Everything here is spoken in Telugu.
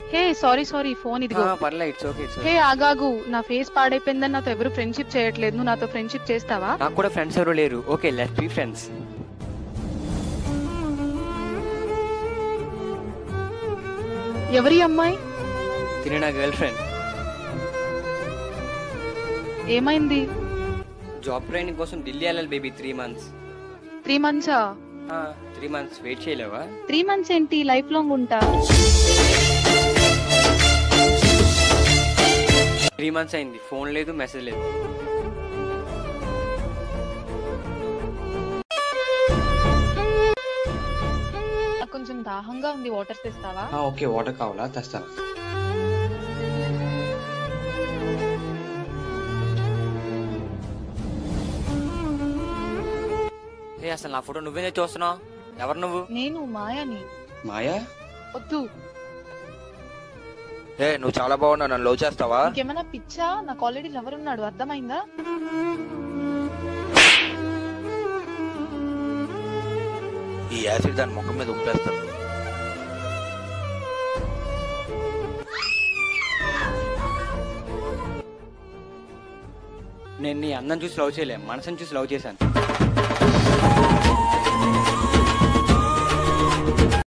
హే సారీ సారీ ఫోన్ ఇదిగో పర్లే ఇట్స్ ఓకే ఇట్స్ హే ఆగాగు నా ఫేస్ పాడైపోయిందని నాతో ఎవరు ఫ్రెండ్షిప్ చేయట్లేదు నువ్వు నాతో ఫ్రెండ్షిప్ చేస్తావా నాకు కూడా ఫ్రెండ్స్ ఎవరు లేరు ఓకే లెట్ బి ఫ్రెండ్స్ ఎవరి అమ్మాయి తినే నా గర్ల్ ఫ్రెండ్ ఏమైంది జాబ్ ట్రైనింగ్ కోసం ఢిల్లీ వెళ్ళాలి బేబీ త్రీ మంత్స్ త్రీ మంత్సా త్రీ మంత్స్ వెయిట్ చేయలేవా త్రీ మంత్స్ ఏంటి లైఫ్ లాంగ్ ఉంటా త్రీ మంత్స్ అయింది ఫోన్ లేదు మెసేజ్ లేదు నాకు కొంచెం దాహంగా ఉంది వాటర్ తెస్తావా ఓకే వాటర్ కావాలా తెస్తాను ఏ అసలు నా ఫోటో నువ్వే చూస్తున్నావు ఎవరు నువ్వు నేను మాయాని మాయా వద్దు ఏ నువ్వు చాలా బాగున్నావు నన్ను లవ్ చేస్తావా ఇంకేమైనా పిచ్చా నాకు ఆల్రెడీ లవర్ ఉన్నాడు అర్థమైందా ఈ యాసిడ్ దాని ముఖం మీద ఉంపేస్తాను నేను నీ అందం చూసి లవ్ చేయలే మనసుని చూసి లవ్ చేశాను